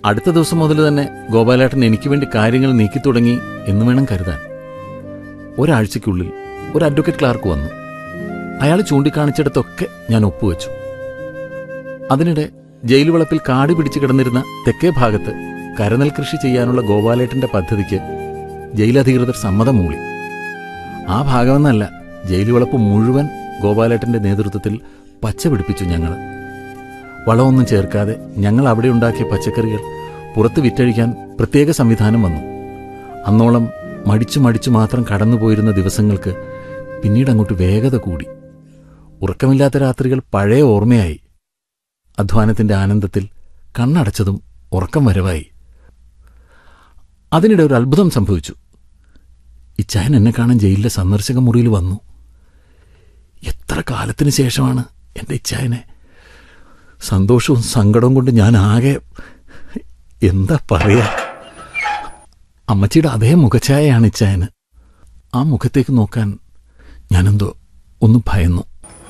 അടുത്ത ദിവസം മുതൽ തന്നെ ഗോപാലേട്ടൻ എനിക്ക് വേണ്ടി കാര്യങ്ങൾ നീക്കി തുടങ്ങി എന്ന് വേണം കരുതാൻ ഒരാഴ്ചയ്ക്കുള്ളിൽ ഒരു അഡ്വക്കേറ്റ് ക്ലാർക്ക് വന്നു അയാൾ ചൂണ്ടിക്കാണിച്ചിടത്തൊക്കെ ഞാൻ ഒപ്പുവെച്ചു അതിനിടെ ജയിൽ വളപ്പിൽ കാട് പിടിച്ചു കിടന്നിരുന്ന തെക്കേ ഭാഗത്ത് കരനെൽ കൃഷി ചെയ്യാനുള്ള ഗോപാലേട്ടന്റെ പദ്ധതിക്ക് ജയിലധികൃതർ സമ്മതം മൂളി ആ ഭാഗമെന്നല്ല ജയിൽ വളപ്പ് മുഴുവൻ ഗോപാലേട്ടന്റെ നേതൃത്വത്തിൽ പച്ച പിടിപ്പിച്ചു ഞങ്ങൾ വളമൊന്നും ചേർക്കാതെ ഞങ്ങൾ അവിടെ ഉണ്ടാക്കിയ പച്ചക്കറികൾ പുറത്ത് വിറ്റഴിക്കാൻ പ്രത്യേക സംവിധാനം വന്നു അന്നോളം മടിച്ചു മടിച്ചു മാത്രം കടന്നുപോയിരുന്ന ദിവസങ്ങൾക്ക് പിന്നീട് അങ്ങോട്ട് വേഗത കൂടി ഉറക്കമില്ലാത്ത രാത്രികൾ പഴയ ഓർമ്മയായി അധ്വാനത്തിന്റെ ആനന്ദത്തിൽ കണ്ണടച്ചതും ഉറക്കം വരവായി അതിനിടെ ഒരു അത്ഭുതം സംഭവിച്ചു ഇച്ചായൻ എന്നെ കാണാൻ ജയിലിലെ സന്ദർശക മുറിയിൽ വന്നു എത്ര കാലത്തിന് ശേഷമാണ് എന്റെ ഇച്ചായനെ സന്തോഷവും സങ്കടവും കൊണ്ട് ഞാൻ ആകെ എന്താ പറയാ അമ്മച്ചിയുടെ അതേ മുഖഛായയാണ് ഇച്ചായന് ആ മുഖത്തേക്ക് നോക്കാൻ ഞാനെന്തോ ഒന്ന് ഭയന്നു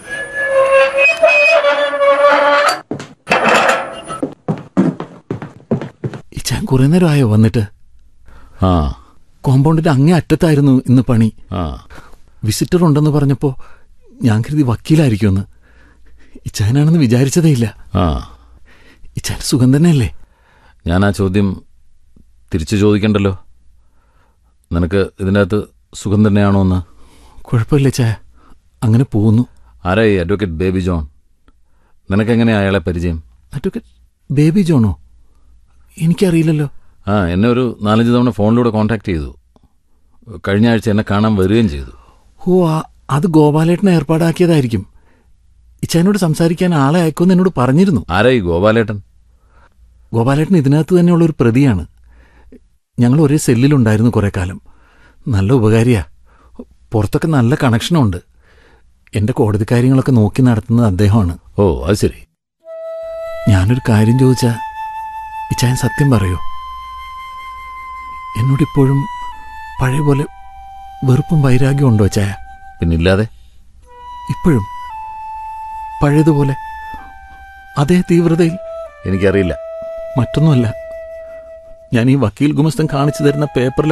ഇച്ചായൻ കുറെ നേരമായോ വന്നിട്ട് ആ കോമ്പൗണ്ടിന്റെ അങ്ങേ അറ്റത്തായിരുന്നു ഇന്ന് പണി ആ വിസിറ്റർ ഉണ്ടെന്ന് പറഞ്ഞപ്പോ ഞാൻ കരുതി വക്കീലായിരിക്കുമെന്ന് ഇച്ചായനാണെന്ന് വിചാരിച്ചതേയില്ല ആ ഇച്ചായൻ സുഖം തന്നെയല്ലേ ഞാൻ ആ ചോദ്യം തിരിച്ചു ചോദിക്കണ്ടല്ലോ നിനക്ക് ഇതിൻ്റെ അകത്ത് സുഖം തന്നെയാണോ എന്ന് കുഴപ്പമില്ല ചായ അങ്ങനെ പോകുന്നു ആരാ ഈ അഡ്വക്കേറ്റ് ബേബി ജോൺ നിനക്കെങ്ങനെയാ അയാളെ പരിചയം അഡ്വക്കേറ്റ് ബേബി ജോണോ എനിക്കറിയില്ലല്ലോ ആ എന്നെ ഒരു നാലഞ്ച് തവണ ഫോണിലൂടെ കോൺടാക്ട് ചെയ്തു കഴിഞ്ഞ ആഴ്ച എന്നെ കാണാൻ വരികയും ചെയ്തു ഓ ആ- അത് ഗോപാലേട്ടനെ ഏർപ്പാടാക്കിയതായിരിക്കും ഇച്ചായനോട് സംസാരിക്കാൻ ആളെ അയക്കുമെന്ന് എന്നോട് പറഞ്ഞിരുന്നു ആരാ ഈ ഗോപാലേട്ടൻ ഗോപാലേട്ടൻ ഇതിനകത്ത് തന്നെയുള്ള ഒരു പ്രതിയാണ് ഞങ്ങൾ ഒരേ സെല്ലിലുണ്ടായിരുന്നു കുറെ കാലം നല്ല ഉപകാരിയാ പുറത്തൊക്കെ നല്ല കണക്ഷനുണ്ട് എന്റെ കോടതി കാര്യങ്ങളൊക്കെ നോക്കി നടത്തുന്നത് അദ്ദേഹമാണ് ഓ അത് ശരി ഞാനൊരു കാര്യം ചോദിച്ചാ ഇച്ചായൻ സത്യം പറയോ എന്നോടിപ്പോഴും പഴയ പോലെ വെറുപ്പും വൈരാഗ്യവും ഉണ്ടോ ചായ പിന്നില്ലാതെ ഇപ്പോഴും പഴയതുപോലെ അതേ തീവ്രതയിൽ എനിക്കറിയില്ല മറ്റൊന്നുമല്ല ഞാൻ ഈ വക്കീൽ ഗുമസ്തൻ കാണിച്ചു തരുന്ന പേപ്പറിൽ